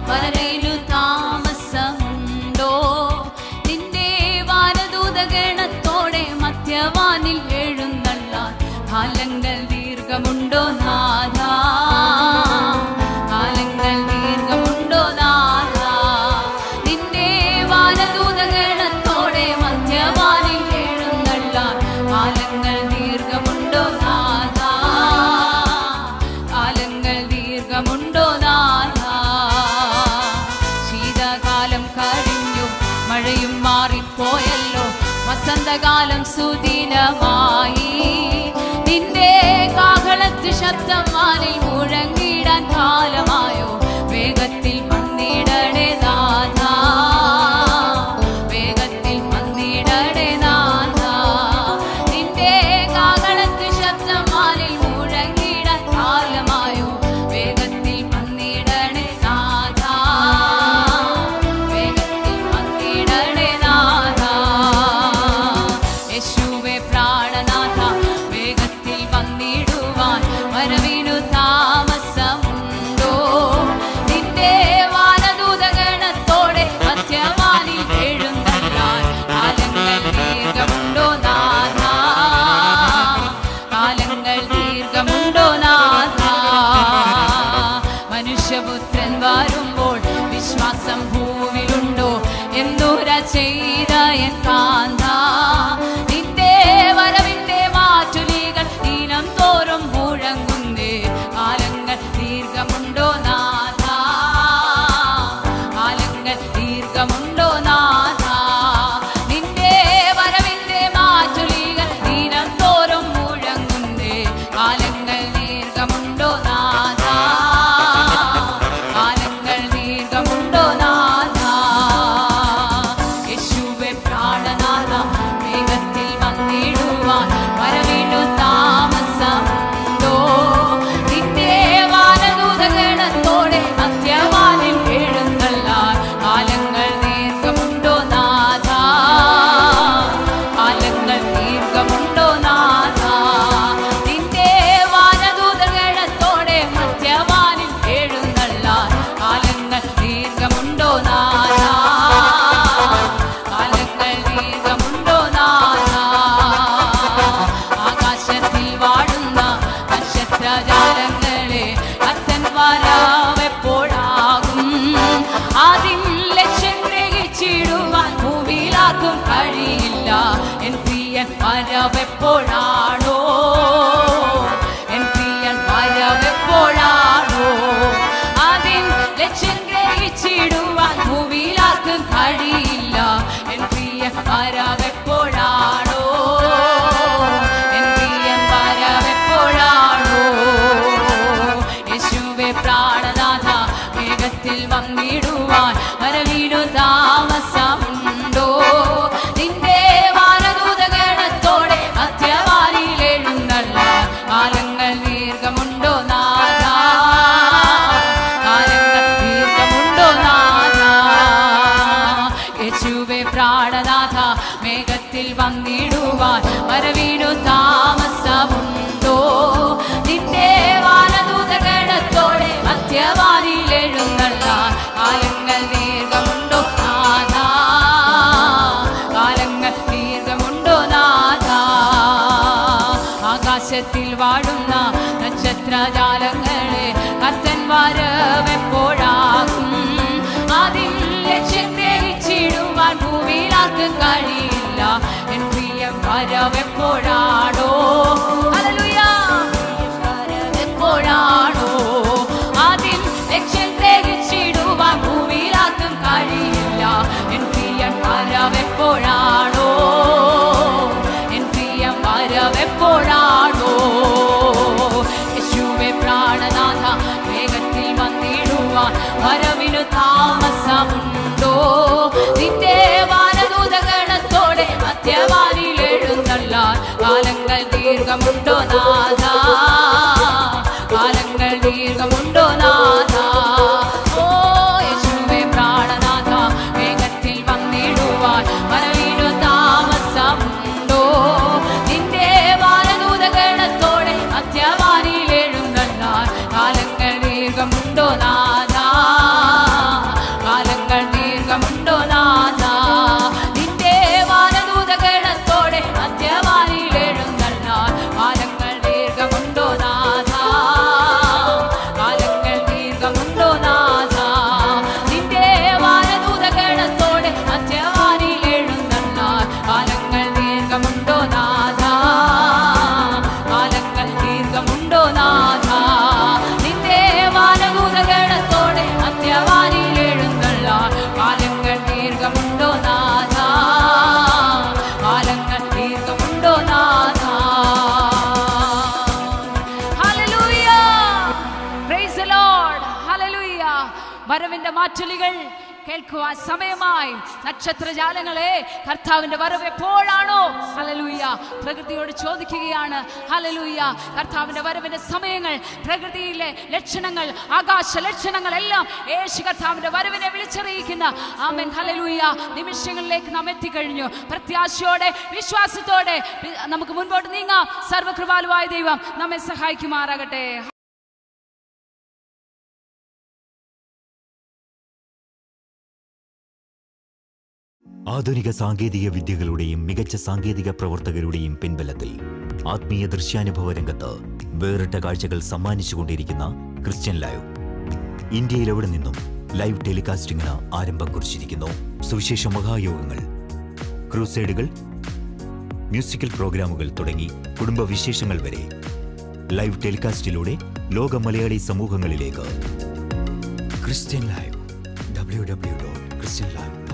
വരയിലു താമസമുണ്ടോ നിന്റെ വാനദൂതഗണത്തോടെ മധ്യവാനിൽ എഴുന്നള്ളാൻ കാലങ്ങൾ ദീർഘമുണ്ടോ നാഥ കാലങ്ങൾ ദീർഘമുണ്ടോ നാഥ നിന്റെ വാനദൂതഗണത്തോടെ മധ്യവാനിൽ എഴുന്നള്ളാൻ കാലങ്ങൾ ദീർഘമുണ്ടോ നാഥ കാലങ്ങൾ ദീർഘമുണ്ടോ നാഥ ശീതകാലം കഴിഞ്ഞു മഴയും മാറിപ്പോയല്ലോ വസന്തകാലം സുദിനമായി നിന്റെ കാഹളത്ത് ശബ്ദം വാനിൽ മുഴങ്ങിടാൻ കാലമായോ വേഗത്തിൽ വന്നിടണേ നാഥ വേഗത്തിൽ വന്നിടണേ നാഥ നിന്റെ കാഹളത്ത് ശബ്ദം വാനിൽ മുഴങ്ങിടാൻ കാലമായോ വേഗത്തിൽ വന്നിടണേ നാഥ വേഗത്തിൽ വന്നിടണേ നാഥ യേശുവേ പ്രാണനാഥ വേഗത്തിൽ വന്നിടുവാൻ വരവിനു താമസമുണ്ടോ നിന്റെ വാനദൂതഗണത്തോടെ മധ്യവാനിൽ എഴുന്നള്ളാൻ കാലങ്ങൾ ദീർഘമുണ്ടോ നാഥ കാലങ്ങൾ ദീർഘമുണ്ടോ നാഥ മനുഷ്യപുത്രൻ വരുമ്പോൾ വിശ്വാസം ഭൂവിലുണ്ടോ എന്തോര ചെയ്ത എൻ കാന്ത നിന്റെ വരവിന്റെ മാറ്റുലികൾ ദിനം തോറും മുഴങ്ങുന്നേ കാലങ്ങൾ ദീർഘമുണ്ടോ നാഥ കാലങ്ങൾ ദീർഘമുണ്ടോ നാഥ നിന്റെ വരവിന്റെ മാറ്റുലികൾ ദിനം തോറും മുഴങ്ങുന്നേ കാലങ്ങൾ ദീർഘമുണ്ടോ നാഥ കാലങ്ങൾ ദീർഘമുണ്ടോ നാഥ യേശുവേ പ്രാണനാഥ വേഗത്തിൽ വന്നിടുവാൻ വരവിനു താമസമുണ്ടോ നിന്റെ വാനദൂതഗണത്തോടെ മധ്യവാനിൽ എഴുന്നള്ളാൻ കാലങ്ങൾ ദീർഘമുണ്ടോ നാഥ കാലങ്ങൾ ദീർഘമുണ്ടോ നാഥ നിന്റെ വാനദൂതഗണത്തോടെ മധ്യവാനിൽ എഴുന്നള്ളാൻ കാലങ്ങൾ ദീർഘമുണ്ടോ നാഥ കാലങ്ങൾ ദീർഘമുണ്ടോ നാഥ ആകാശത്തിൽ വാഴുന്ന നക്ഷത്രജാലങ്ങളെ അത്തൻ വരാവെപ്പോഴാകും ആദ്യം ലക്ഷ്യം ഗ്രഹിച്ചിടുവാൻ ഭൂമിയിലാർക്കും കഴിയില്ല എൻ പ്രിയൻ വരവെപ്പോഴാണോ എൻ പ്രിയൻ വരവെപ്പോഴാണോ ആദ്യം ലക്ഷ്യം ഗ്രഹിച്ചിടുവാൻ ഭൂമിയിലാർക്കും കഴിയില്ല എൻ പ്രിയൻ വരവെപ്പോഴാണോ എൻ പ്രിയൻ വരവെപ്പോഴാണോ യേശുവേ പ്രാണനാഥ വേഗത്തിൽ വന്നിടുവാൻ വരവിനു താമസമുണ്ടോ നിന്റെ വാനദൂതഗണത്തോടെ മധ്യവാനിൽ എഴുന്നള്ള കാലങ്ങൾ ദീർഘമുണ്ടോ നാഥ കാലങ്ങൾ ദീർഘമുണ്ടോ നാഥ യേശുവേ പ്രാണനാഥ മേഘത്തിൽ വന്നിടുവാൻ വരവിനു താമസമുണ്ടോ നിന്റെ വാനദൂതഗണത്തോടെ മധ്യവാനിൽ എഴുന്നള്ള കാലങ്ങൾ ദീർഘമുണ്ടോ നാഥ കാലങ്ങൾ ദീർഘമുണ്ടോ നാഥ ആകാശത്തിൽ വാഴുന്ന നക്ഷത്രജാലങ്ങളെ കത്തൻ വരവെപ്പോഴാകും അതിൽ ലക്ഷ്യം ഗ്രഹിച്ചിടുവാൻ ഭൂമിയിലാർക്കും കഴിയില്ല എൻ പ്രിയം വരവെപ്പോഴാണോ ഹല്ലേലൂയ. വരവെപ്പോഴാണോ ആദ്യം ലക്ഷ്യം ഗ്രഹിച്ചിടുവാൻ ഭൂമിയിലാർക്കും കഴിയില്ല എൻ പ്രിയൻ വരവെപ്പോഴാണോ എൻ പ്രിയം വരവെപ്പോഴാണോ യേശുവേ പ്രാണനാഥ വേഗത്തിൽ വന്നിടുവാൻ വരവിനു താമസമുണ്ടോ നിന്റെ വാനദൂതഗണത്തോടെ മധ്യവാനിൽ എഴുന്നള്ളാൻ കാലങ്ങൾ ദീർഘമുണ്ടോ നാഥ കാലങ്ങൾ ദീർഘമുണ്ടോ നാഥ ഓ യേശുവേ പ്രാണനാഥ വേഗത്തിൽ വന്നിടുവാൻ വരവിനു താമസമുണ്ടോ നിന്റെ വാനദൂതഗണത്തോടെ മധ്യവാനിൽ എഴുന്നള്ളാൻ കാലങ്ങൾ ദീർഘമുണ്ടോ നാഥ വരവിന്റെ മാറ്റലുകൾ കേൾക്കുവാൻ സമയമായി നക്ഷത്രജാലങ്ങളെ കർത്താവിന്റെ വരവ് എപ്പോഴാണോ ഹലലൂയ പ്രകൃതിയോട് ചോദിക്കുകയാണ് ഹലലൂയ കർത്താവിന്റെ വരവിന്റെ സമയങ്ങൾ പ്രകൃതിയിലെ ലക്ഷണങ്ങൾ ആകാശ ലക്ഷണങ്ങൾ എല്ലാം യേശു കർത്താവിന്റെ വരവിനെ വിളിച്ചറിയിക്കുന്ന ആമൻ ഹലലൂയ നിമിഷങ്ങളിലേക്ക് നാം എത്തിക്കഴിഞ്ഞു പ്രത്യാശയോടെ വിശ്വാസത്തോടെ വി- നമുക്ക് മുൻപോട്ട് നീങ്ങാം സർവകൃപാലുവായ ദൈവം നമ്മെ സഹായിക്കുമാറാകട്ടെ ആധുനിക സാങ്കേതിക വിദ്യകളുടെയും മികച്ച സാങ്കേതിക പ്രവർത്തകരുടെയും പിൻബലത്തിൽ ആത്മീയ ദൃശ്യാനുഭവ രംഗത്ത് വേറിട്ട കാഴ്ചകൾ സമ്മാനിച്ചുകൊണ്ടിരിക്കുന്ന ക്രിസ്ത്യൻ ലൈവ് ഇന്ത്യയിൽ എവിടെ നിന്നും ലൈവ് ടെലികാസ്റ്റിംഗിന് ആരംഭം കുറിച്ചിരിക്കുന്നു സുവിശേഷ മഹായോഗങ്ങൾ ക്രൂസൈഡുകൾ മ്യൂസിക്കൽ പ്രോഗ്രാമുകൾ തുടങ്ങി കുടുംബ വിശേഷങ്ങൾ വരെ ലൈവ് ടെലികാസ്റ്റിലൂടെ ലോക മലയാളി സമൂഹങ്ങളിലേക്ക് Christian live W W dot Christian live